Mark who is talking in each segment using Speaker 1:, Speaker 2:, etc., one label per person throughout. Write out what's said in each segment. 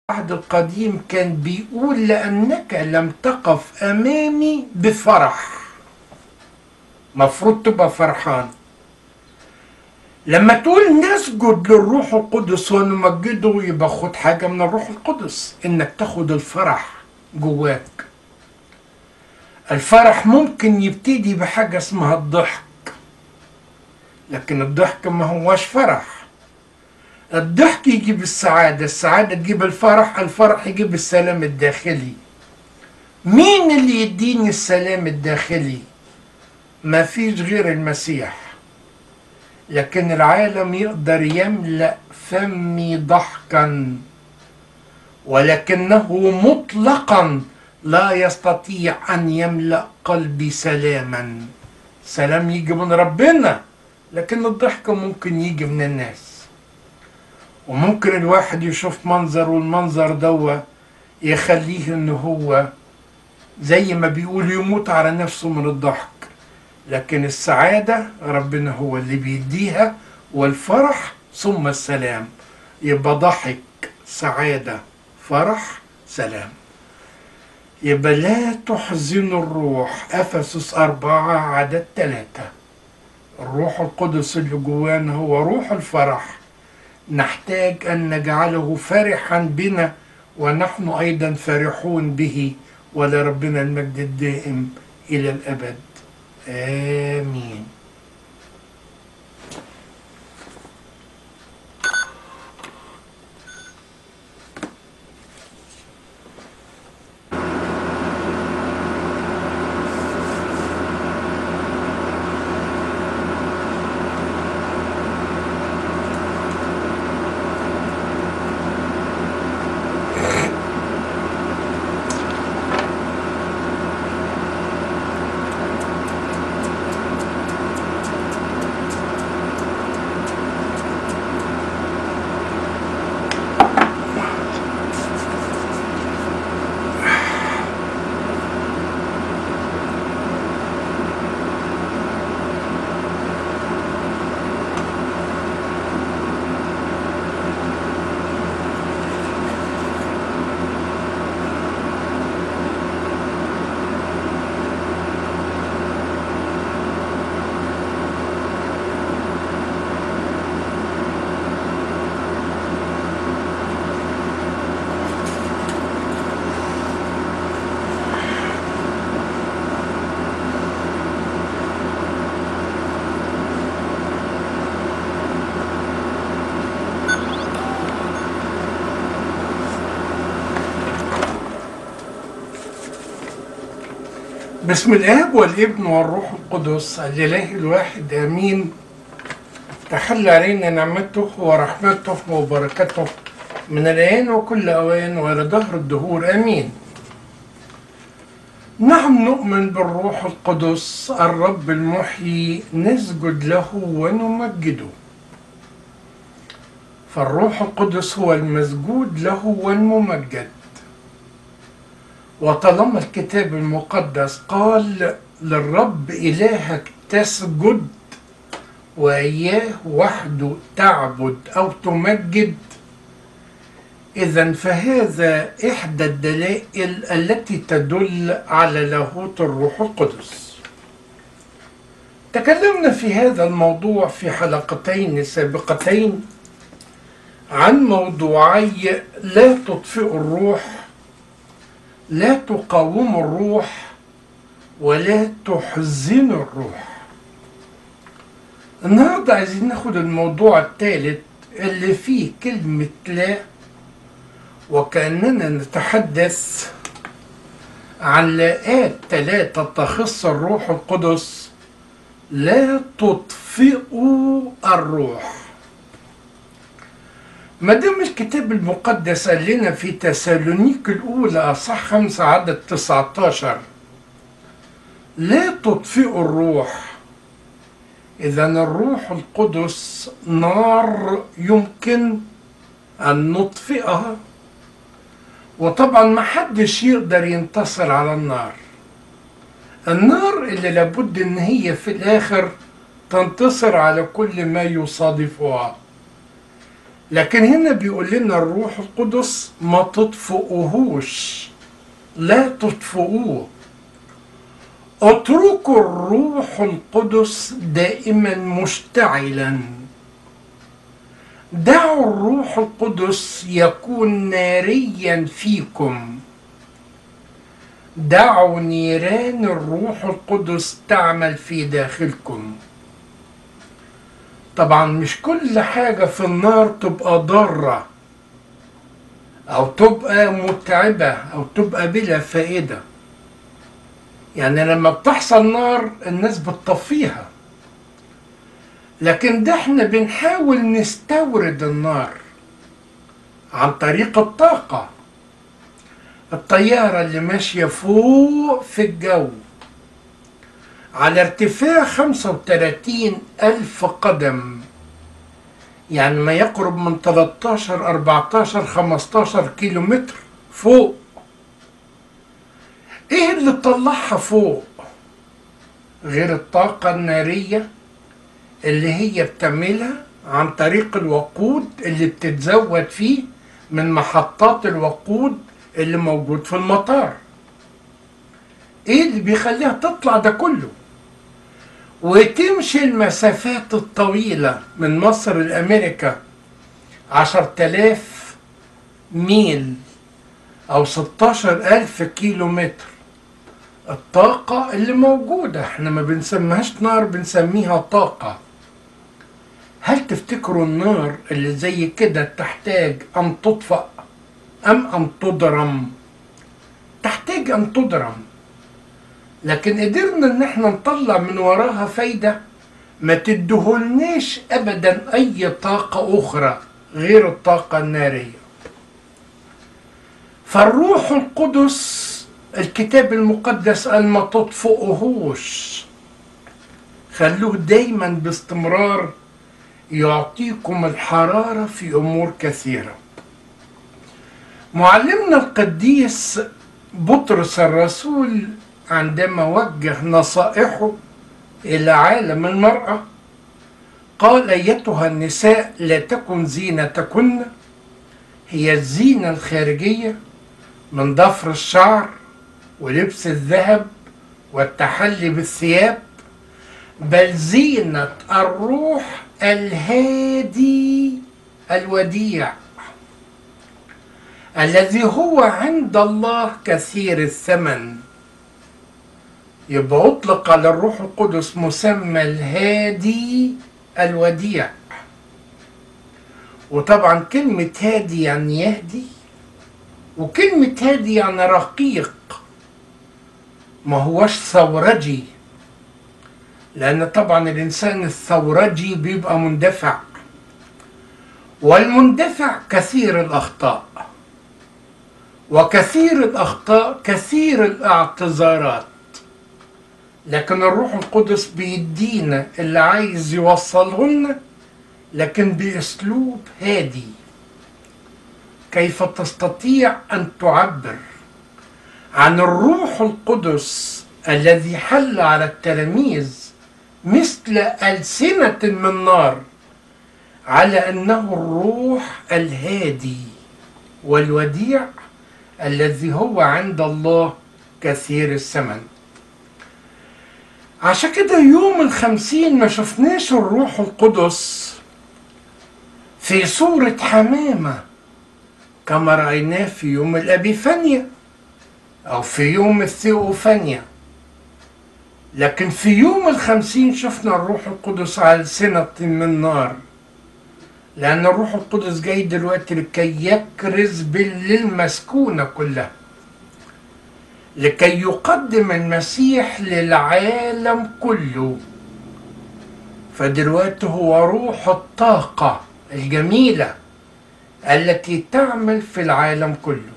Speaker 1: العهد القديم كان بيقول لأنك لم تقف أمامي بفرح مفروض تبقى فرحان لما تقول نسجد للروح القدس ونمجده يبقى خد حاجة من الروح القدس انك تاخد الفرح جواك الفرح ممكن يبتدي بحاجة اسمها الضحك لكن الضحك ما هوش فرح الضحك يجيب السعادة السعادة تجيب الفرح الفرح يجيب السلام الداخلي مين اللي يديني السلام الداخلي ما فيش غير المسيح لكن العالم يقدر يملأ فمي ضحكا ولكنه مطلقا لا يستطيع أن يملأ قلبي سلاما سلام يجي من ربنا لكن الضحك ممكن يجي من الناس وممكن الواحد يشوف منظر والمنظر دوا يخليه ان هو زي ما بيقول يموت على نفسه من الضحك لكن السعادة ربنا هو اللي بيديها والفرح ثم السلام يبقى ضحك سعادة فرح سلام يبقى لا تحزن الروح أفسس أربعة عدد ثلاثة الروح القدس اللي جوانا هو روح الفرح نحتاج أن نجعله فرحا بنا ونحن أيضا فرحون به ولربنا المجد الدائم إلى الأبد آمين بسم الاب والابن والروح القدس الاله الواحد امين تحل علينا نعمته ورحمته وبركته من الان وكل اوان والى دهر الدهور امين نعم نؤمن بالروح القدس الرب المحيي نسجد له ونمجده فالروح القدس هو المسجود له والممجد وطالما الكتاب المقدس قال للرب إلهك تسجد وإياه وحده تعبد أو تمجد إذا فهذا إحدى الدلائل التي تدل على لاهوت الروح القدس تكلمنا في هذا الموضوع في حلقتين سابقتين عن موضوعي لا تطفئ الروح لا تقاوم الروح ولا تحزن الروح النهارده عايزين ناخد الموضوع الثالث اللي فيه كلمة لا وكأننا نتحدث عن لاءات ثلاثة تخص الروح القدس لا تطفئوا الروح ما دام الكتاب المقدس قال لنا في تسالونيك الأولى أصح خمسة عدد 19 لا تطفئوا الروح إذا الروح القدس نار يمكن أن نطفئها وطبعا ما حدش يقدر ينتصر على النار النار اللي لابد ان هي في الاخر تنتصر على كل ما يصادفها لكن هنا بيقول لنا الروح القدس ما تطفئوهوش لا تطفئوه اتركوا الروح القدس دائما مشتعلا دعوا الروح القدس يكون ناريا فيكم دعوا نيران الروح القدس تعمل في داخلكم طبعا مش كل حاجة في النار تبقى ضارة أو تبقى متعبة أو تبقى بلا فائدة يعني لما بتحصل نار الناس بتطفيها لكن ده احنا بنحاول نستورد النار عن طريق الطاقة الطيارة اللي ماشية فوق في الجو على ارتفاع 35 ألف قدم يعني ما يقرب من 13 14 15 كيلو متر فوق ايه اللي طلعها فوق غير الطاقة النارية اللي هي بتعملها عن طريق الوقود اللي بتتزود فيه من محطات الوقود اللي موجود في المطار ايه اللي بيخليها تطلع ده كله وتمشي المسافات الطويلة من مصر لأمريكا عشر تلاف ميل أو ستاشر ألف كيلو متر الطاقة اللي موجودة احنا ما بنسميهاش نار بنسميها طاقة هل تفتكروا النار اللي زي كده تحتاج أن تطفأ أم أن تضرم تحتاج أن تضرم لكن قدرنا ان احنا نطلع من وراها فايدة ما تدهولناش ابدا اي طاقة اخرى غير الطاقة النارية فالروح القدس الكتاب المقدس قال ما تطفئهوش خلوه دايما باستمرار يعطيكم الحرارة في امور كثيرة معلمنا القديس بطرس الرسول عندما وجه نصائحه إلى عالم المرأة قال أيتها النساء لا تكن زينتكن هي الزينة الخارجية من ضفر الشعر ولبس الذهب والتحلي بالثياب بل زينة الروح الهادي الوديع الذي هو عند الله كثير الثمن يبقى أطلق على الروح القدس مسمى الهادي الوديع وطبعا كلمة هادي يعني يهدي وكلمة هادي يعني رقيق ما هوش ثورجي لأن طبعا الإنسان الثورجي بيبقى مندفع والمندفع كثير الأخطاء وكثير الأخطاء كثير الاعتذارات لكن الروح القدس بيدينا اللي عايز يوصله لنا لكن باسلوب هادي كيف تستطيع ان تعبر عن الروح القدس الذي حل على التلاميذ مثل السنه من نار على انه الروح الهادي والوديع الذي هو عند الله كثير الثمن عشان كده يوم الخمسين ما شفناش الروح القدس في صورة حمامة كما رأيناه في يوم الأبيفانيا أو في يوم الثيوفانيا لكن في يوم الخمسين شفنا الروح القدس على سنة من نار لأن الروح القدس جاي دلوقتي لكي يكرز بالمسكونة كلها لكي يقدم المسيح للعالم كله فدلوقتي هو روح الطاقة الجميلة التي تعمل في العالم كله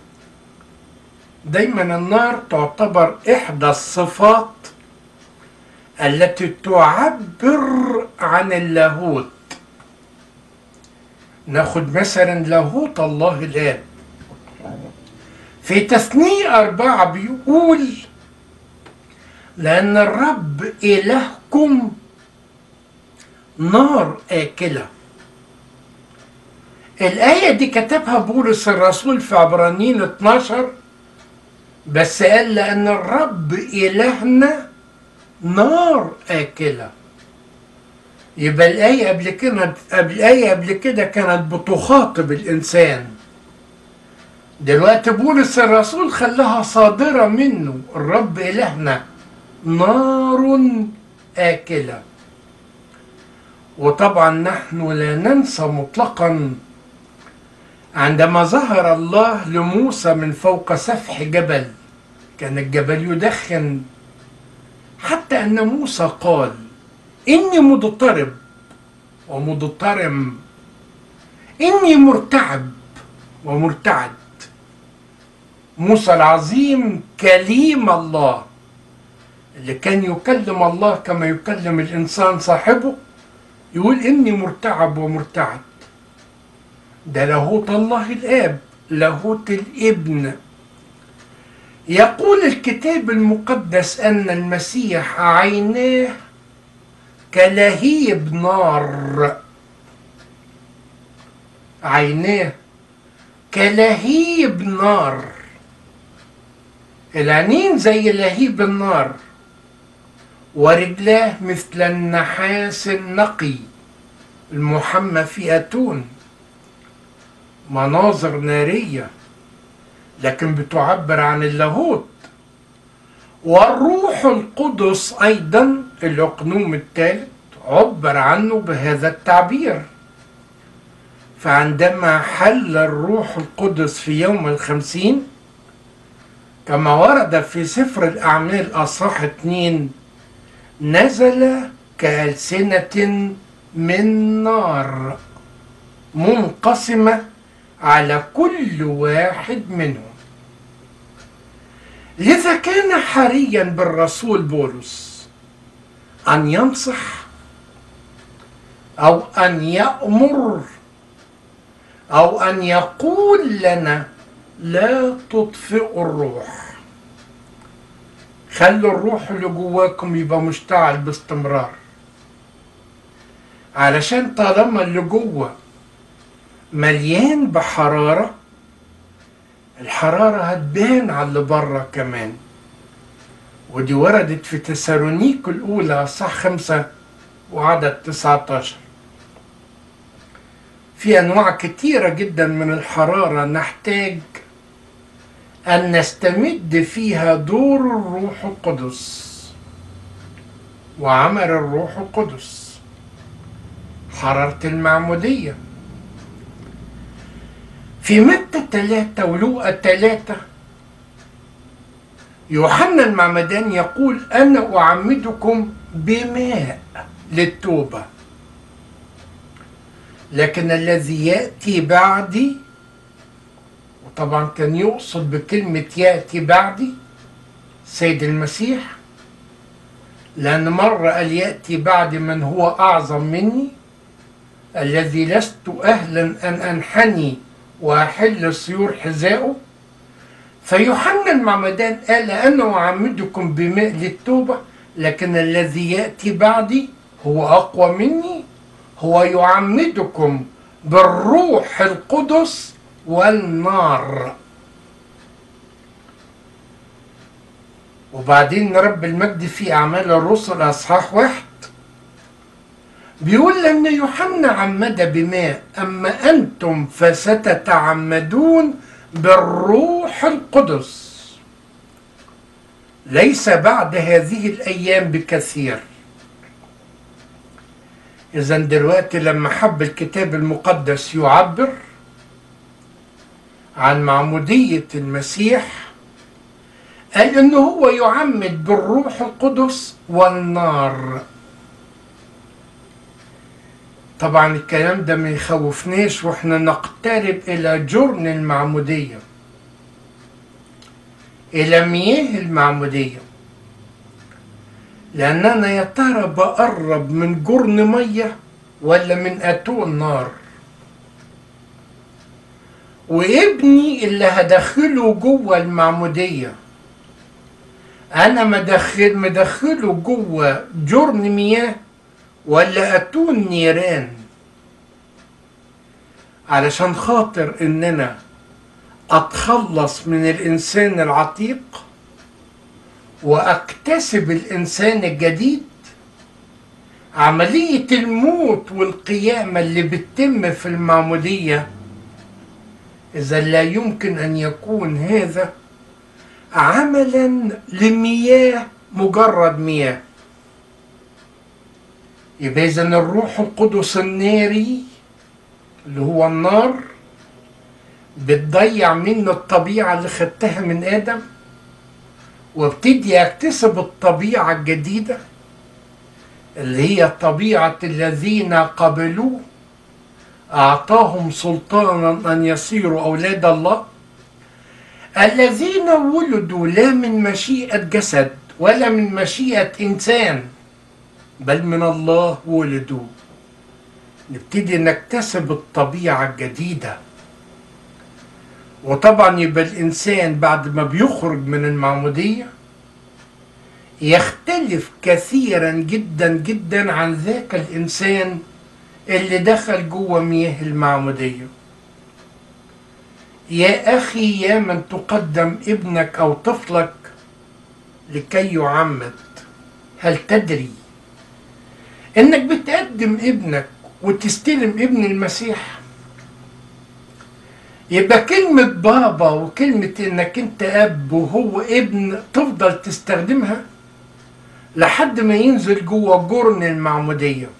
Speaker 1: دايما النار تعتبر إحدى الصفات التي تعبر عن اللاهوت ناخد مثلا لاهوت الله الآب في تثنية أربعة بيقول لأن الرب إلهكم نار آكلة الآية دي كتبها بولس الرسول في عبرانيين 12 بس قال لأن الرب إلهنا نار آكلة يبقى الآية قبل كده قبل الآية قبل كده كانت بتخاطب الإنسان دلوقتي بولس الرسول خلاها صادرة منه الرب إلهنا نار آكلة وطبعا نحن لا ننسى مطلقا عندما ظهر الله لموسى من فوق سفح جبل كان الجبل يدخن حتى ان موسى قال اني مضطرب ومضطرم اني مرتعب ومرتعد موسى العظيم كليم الله اللي كان يكلم الله كما يكلم الانسان صاحبه يقول اني مرتعب ومرتعد ده لاهوت الله الاب لاهوت الابن يقول الكتاب المقدس ان المسيح عيناه كلهيب نار عيناه كلهيب نار العينين زي لهيب النار ورجلاه مثل النحاس النقي المحمى في اتون مناظر ناريه لكن بتعبر عن اللاهوت والروح القدس ايضا الاقنوم الثالث عبر عنه بهذا التعبير فعندما حل الروح القدس في يوم الخمسين كما ورد في سفر الأعمال أصحاح اتنين نزل كألسنة من نار منقسمة على كل واحد منهم لذا كان حريا بالرسول بولس أن ينصح أو أن يأمر أو أن يقول لنا لا تطفئوا الروح خلوا الروح اللي جواكم يبقى مشتعل باستمرار علشان طالما اللي جوه مليان بحرارة الحرارة هتبان على اللي بره كمان ودي وردت في تسالونيك الأولى صح خمسة وعدد 19 في أنواع كتيرة جدا من الحرارة نحتاج أن نستمد فيها دور الروح القدس وعمل الروح القدس حرارة المعمودية في متى ثلاثة ولوقا ثلاثة يوحنا المعمدان يقول أنا أعمدكم بماء للتوبة لكن الذي يأتي بعدي وطبعا كان يقصد بكلمة يأتي بعدي سيد المسيح لأن مرة قال يأتي بعد من هو أعظم مني الذي لست أهلا أن أنحني وأحل سيور حذائه فيوحنا المعمدان قال أنا أعمدكم بماء للتوبة لكن الذي يأتي بعدي هو أقوى مني هو يعمدكم بالروح القدس والنار وبعدين رب المجد في أعمال الرسل أصحاح واحد بيقول لأن يوحنا عمد بماء أما أنتم فستتعمدون بالروح القدس ليس بعد هذه الأيام بكثير إذا دلوقتي لما حب الكتاب المقدس يعبر عن معمودية المسيح قال إنه هو يعمد بالروح القدس والنار طبعا الكلام ده ما يخوفناش واحنا نقترب الى جرن المعمودية الى مياه المعمودية لان انا يا ترى بقرب من جرن مية ولا من اتون نار وابني اللي هدخله جوه المعمودية انا مدخل مدخله جوه جرن مياه ولا أتون نيران علشان خاطر اننا اتخلص من الانسان العتيق واكتسب الانسان الجديد عملية الموت والقيامة اللي بتتم في المعمودية إذا لا يمكن أن يكون هذا عملا لمياه مجرد مياه يبقى إذا الروح القدس الناري اللي هو النار بتضيع منه الطبيعة اللي خدتها من آدم وابتدي أكتسب الطبيعة الجديدة اللي هي طبيعة الذين قبلوه أعطاهم سلطانا أن يصيروا أولاد الله الذين ولدوا لا من مشيئة جسد ولا من مشيئة إنسان بل من الله ولدوا نبتدي نكتسب الطبيعة الجديدة وطبعا يبقى الإنسان بعد ما بيخرج من المعمودية يختلف كثيرا جدا جدا عن ذاك الإنسان اللي دخل جوه مياه المعمودية يا أخي يا من تقدم ابنك أو طفلك لكي يعمد هل تدري انك بتقدم ابنك وتستلم ابن المسيح يبقى كلمة بابا وكلمة انك انت اب وهو ابن تفضل تستخدمها لحد ما ينزل جوه جرن المعمودية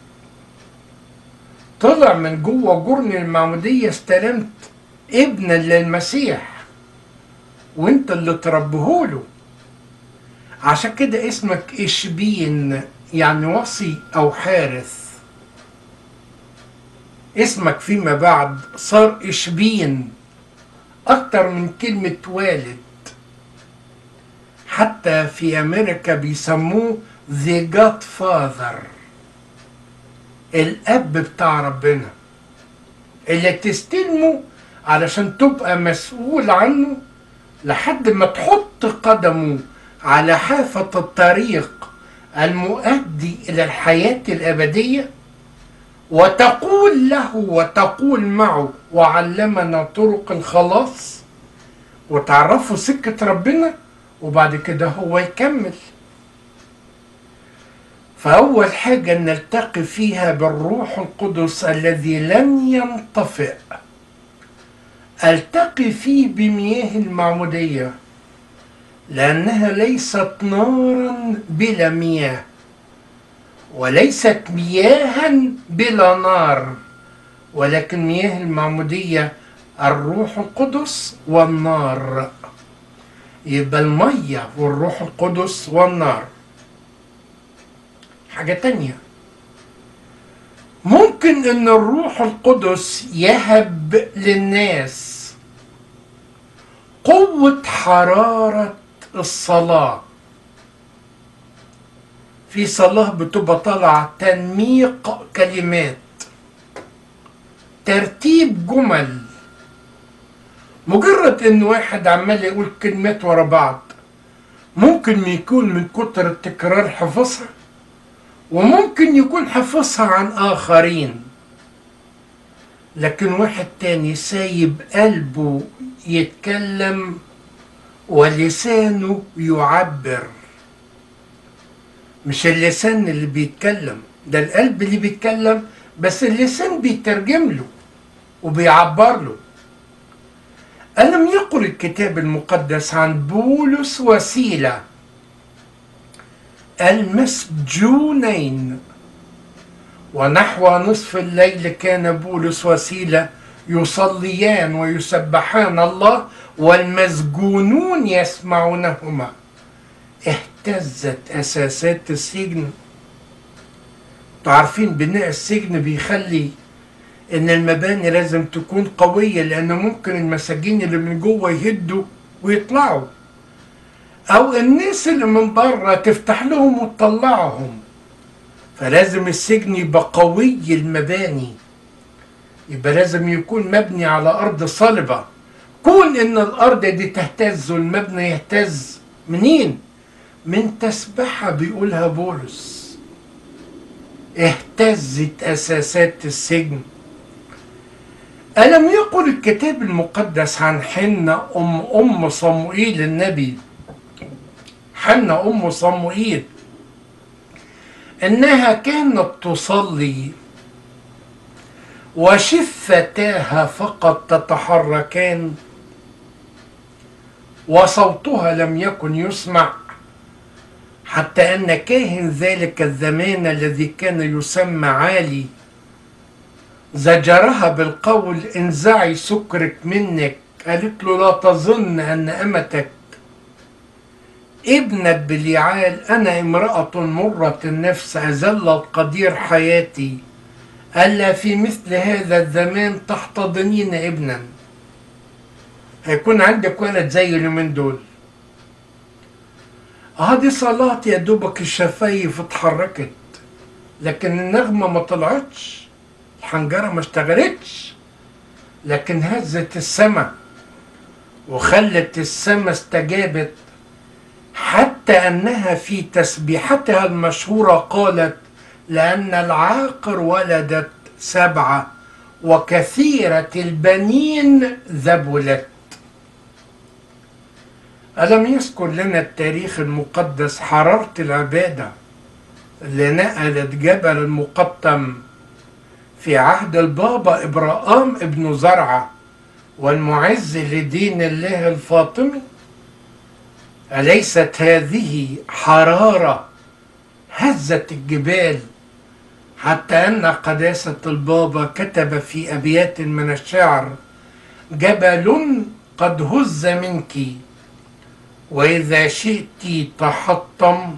Speaker 1: طلع من جوه جرن المعمودية استلمت ابنا للمسيح وانت اللي تربهوله عشان كده اسمك اشبين يعني وصي او حارث اسمك فيما بعد صار اشبين اكتر من كلمة والد حتى في امريكا بيسموه the godfather الاب بتاع ربنا اللي تستلمه علشان تبقى مسؤول عنه لحد ما تحط قدمه على حافة الطريق المؤدي إلى الحياة الأبدية وتقول له وتقول معه وعلمنا طرق الخلاص وتعرفوا سكة ربنا وبعد كده هو يكمل فأول حاجة نلتقي فيها بالروح القدس الذي لن ينطفئ التقي فيه بمياه المعمودية لأنها ليست نارا بلا مياه وليست مياها بلا نار ولكن مياه المعمودية الروح القدس والنار يبقى المية والروح القدس والنار حاجة تانية ممكن ان الروح القدس يهب للناس قوة حرارة الصلاة في صلاة بتبقى طالعة تنميق كلمات ترتيب جمل مجرد ان واحد عمال يقول كلمات ورا بعض ممكن يكون من كتر التكرار حفظها وممكن يكون حفظها عن آخرين لكن واحد تاني سايب قلبه يتكلم ولسانه يعبر مش اللسان اللي بيتكلم ده القلب اللي بيتكلم بس اللسان بيترجم له وبيعبر له ألم يقل الكتاب المقدس عن بولس وسيلة المسجونين ونحو نصف الليل كان بولس وسيلة يصليان ويسبحان الله والمسجونون يسمعونهما اهتزت أساسات السجن تعرفين بناء السجن بيخلي ان المباني لازم تكون قوية لان ممكن المساجين اللي من جوه يهدوا ويطلعوا او الناس اللي من بره تفتح لهم وتطلعهم فلازم السجن يبقى قوي المباني يبقى لازم يكون مبني على ارض صلبة كون ان الارض دي تهتز والمبنى يهتز منين من تسبحة بيقولها بولس اهتزت اساسات السجن ألم يقل الكتاب المقدس عن حنة أم أم صموئيل النبي حنة أم صموئيل إنها كانت تصلي وشفتاها فقط تتحركان وصوتها لم يكن يسمع حتى أن كاهن ذلك الزمان الذي كان يسمى عالي زجرها بالقول انزعي سكرك منك قالت له لا تظن أن أمتك ابنة بليعال أنا امرأة مرة النفس أزل القدير حياتي ألا في مثل هذا الزمان تحتضنين ابنا هيكون عندك ولد زي اليومين دول هذه صلاة يا دوبك الشفايف اتحركت لكن النغمة ما طلعتش الحنجرة ما اشتغلتش لكن هزت السماء وخلت السماء استجابت حتى أنها في تسبيحتها المشهورة قالت لأن العاقر ولدت سبعة وكثيرة البنين ذبلت ألم يذكر لنا التاريخ المقدس حرارة العبادة اللي نقلت جبل المقطم في عهد البابا إبراهام ابن زرعة والمعز لدين الله الفاطمي أليست هذه حرارة هزت الجبال حتى أن قداسة البابا كتب في أبيات من الشعر جبل قد هز منك وإذا شئت تحطم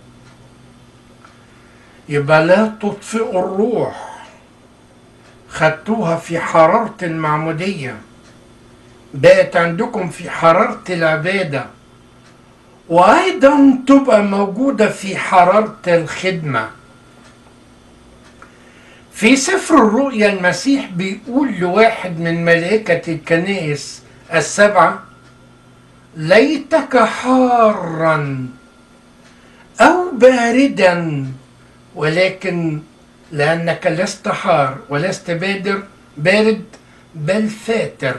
Speaker 1: يبقى لا تطفئ الروح خدتوها في حرارة المعمودية بقت عندكم في حرارة العبادة وأيضا تبقى موجودة في حرارة الخدمة في سفر الرؤيا المسيح بيقول لواحد من ملائكة الكنائس السبعة ليتك حارا أو باردا ولكن لأنك لست حار ولست بادر بارد بل فاتر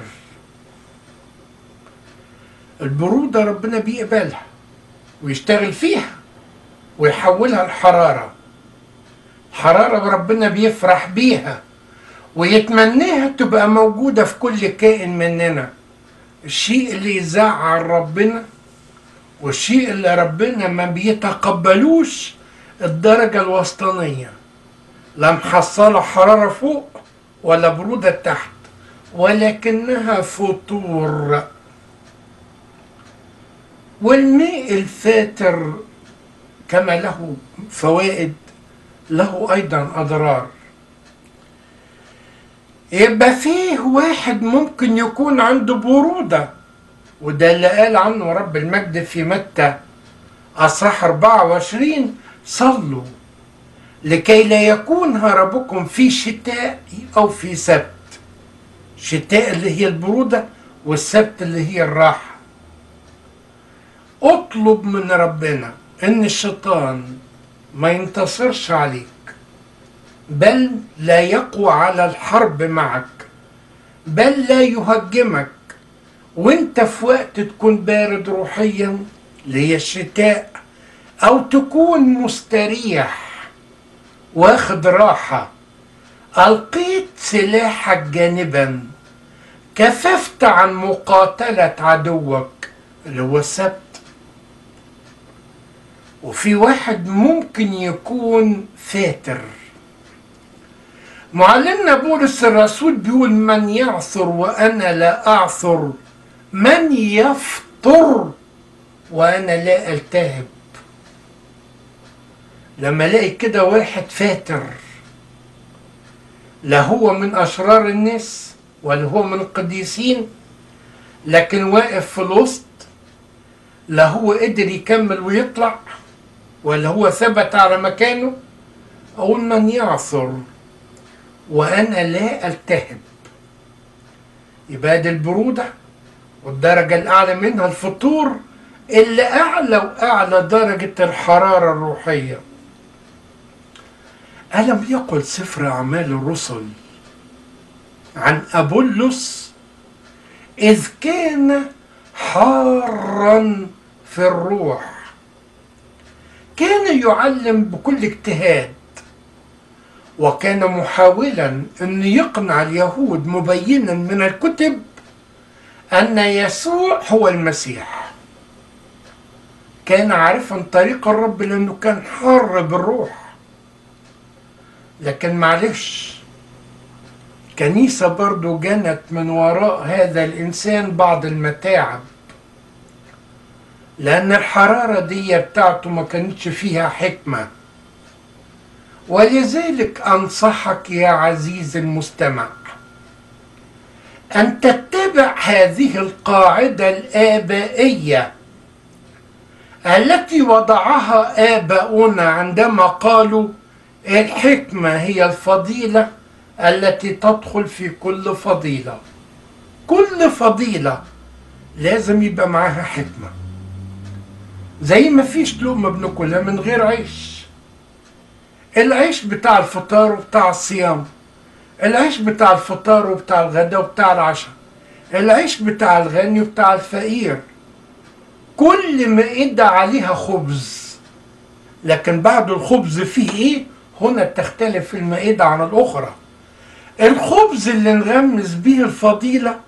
Speaker 1: البرودة ربنا بيقبلها ويشتغل فيها ويحولها لحرارة حرارة ربنا بيفرح بيها ويتمناها تبقى موجودة في كل كائن مننا الشيء اللي يزعل ربنا والشيء اللي ربنا ما بيتقبلوش الدرجة الوسطانية لا محصلة حرارة فوق ولا برودة تحت ولكنها فطور والماء الفاتر كما له فوائد له أيضا أضرار يبقى فيه واحد ممكن يكون عنده برودة وده اللي قال عنه رب المجد في متى أصح 24 صلوا لكي لا يكون هربكم في شتاء أو في سبت شتاء اللي هي البرودة والسبت اللي هي الراحة اطلب من ربنا ان الشيطان ما ينتصرش عليك بل لا يقوى على الحرب معك بل لا يهجمك وانت في وقت تكون بارد روحيا اللي هي الشتاء او تكون مستريح واخد راحة ألقيت سلاحك جانبا كففت عن مقاتلة عدوك اللي هو السبت وفي واحد ممكن يكون فاتر معلمنا بولس الرسول بيقول من يعثر وانا لا اعثر من يفطر وانا لا التهب لما الاقي كده واحد فاتر لا هو من اشرار الناس ولا هو من القديسين لكن واقف في الوسط لا هو قدر يكمل ويطلع ولا هو ثبت على مكانه أقول من يعثر وأنا لا ألتهب يبقى دي البرودة والدرجة الأعلى منها الفطور اللي أعلى وأعلى درجة الحرارة الروحية ألم يقل سفر أعمال الرسل عن أبولس إذ كان حارا في الروح كان يعلم بكل اجتهاد وكان محاولا أن يقنع اليهود مبينا من الكتب أن يسوع هو المسيح كان عارفا طريق الرب لأنه كان حار بالروح لكن معلش كنيسة برضو جنت من وراء هذا الإنسان بعض المتاعب لأن الحرارة دي بتاعته ما كانتش فيها حكمة ولذلك أنصحك يا عزيزي المستمع أن تتبع هذه القاعدة الآبائية التي وضعها آباؤنا عندما قالوا الحكمة هي الفضيلة التي تدخل في كل فضيلة كل فضيلة لازم يبقى معاها حكمة زي ما فيش لقمة بناكلها من غير عيش العيش بتاع الفطار وبتاع الصيام العيش بتاع الفطار وبتاع الغداء وبتاع العشاء العيش بتاع الغني وبتاع الفقير كل مائدة عليها خبز لكن بعد الخبز فيه ايه هنا تختلف المائدة عن الأخرى الخبز اللي نغمس بيه الفضيلة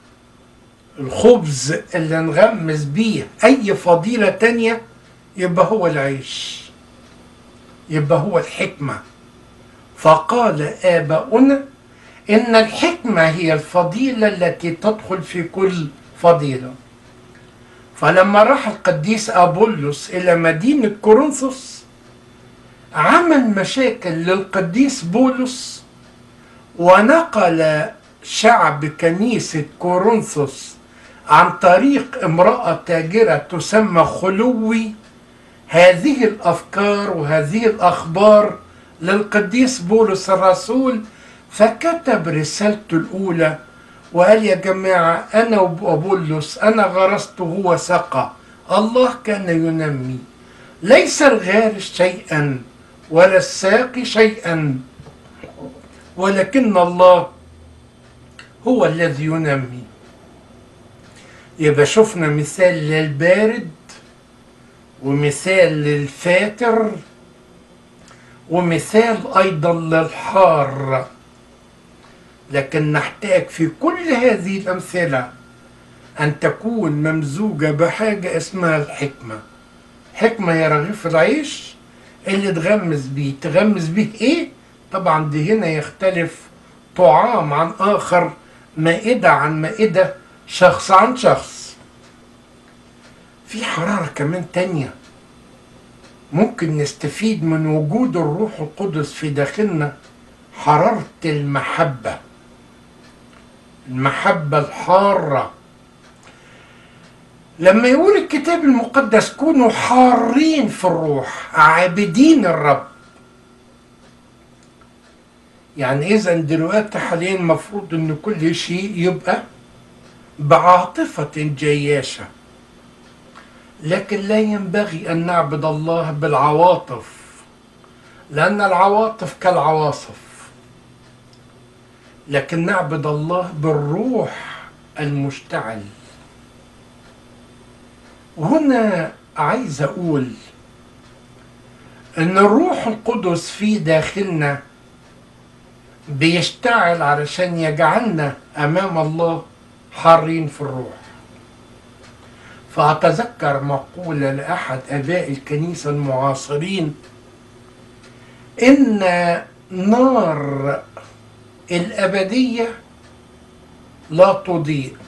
Speaker 1: الخبز اللي نغمس بيه أي فضيلة تانية يبقى هو العيش يبقى هو الحكمة فقال آباؤنا إن الحكمة هي الفضيلة التي تدخل في كل فضيلة فلما راح القديس أبولس إلى مدينة كورنثوس عمل مشاكل للقديس بولس ونقل شعب كنيسة كورنثوس عن طريق امرأة تاجرة تسمى خلوي هذه الأفكار وهذه الأخبار للقديس بولس الرسول فكتب رسالته الأولى وقال يا جماعة أنا وأبولس أنا غرست هو سقى الله كان ينمي ليس الغارس شيئا ولا الساقي شيئا ولكن الله هو الذي ينمي يبقى شفنا مثال للبارد ومثال للفاتر ومثال ايضا للحار لكن نحتاج في كل هذه الامثله ان تكون ممزوجه بحاجه اسمها الحكمه حكمه يا رغيف العيش اللي تغمس بيه تغمس بيه ايه طبعا دي هنا يختلف طعام عن اخر مائده عن مائده شخص عن شخص في حراره كمان تانيه ممكن نستفيد من وجود الروح القدس في داخلنا حرارة المحبة المحبة الحارة لما يقول الكتاب المقدس كونوا حارين في الروح عابدين الرب يعني اذا دلوقتي حاليا المفروض ان كل شيء يبقى بعاطفة جياشة لكن لا ينبغي ان نعبد الله بالعواطف لان العواطف كالعواصف لكن نعبد الله بالروح المشتعل وهنا عايز اقول ان الروح القدس في داخلنا بيشتعل علشان يجعلنا امام الله حارين في الروح فأتذكر مقولة لأحد آباء الكنيسة المعاصرين إن نار الأبدية لا تضيء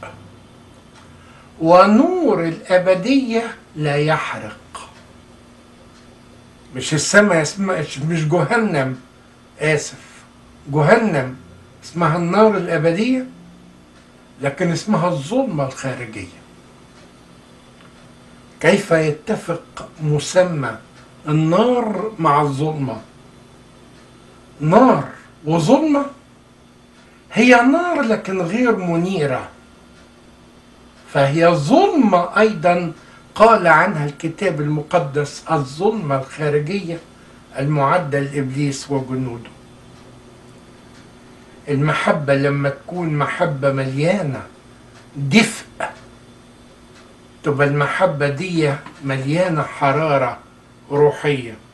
Speaker 1: ونور الأبدية لا يحرق مش السماء اسمها مش جهنم آسف جهنم اسمها النار الأبدية لكن اسمها الظلمة الخارجية كيف يتفق مسمى النار مع الظلمة نار وظلمة هي نار لكن غير منيرة فهي ظلمة أيضا قال عنها الكتاب المقدس الظلمة الخارجية المعدة لإبليس وجنوده المحبة لما تكون محبة مليانة دفء تبقى المحبة دي مليانة حرارة روحية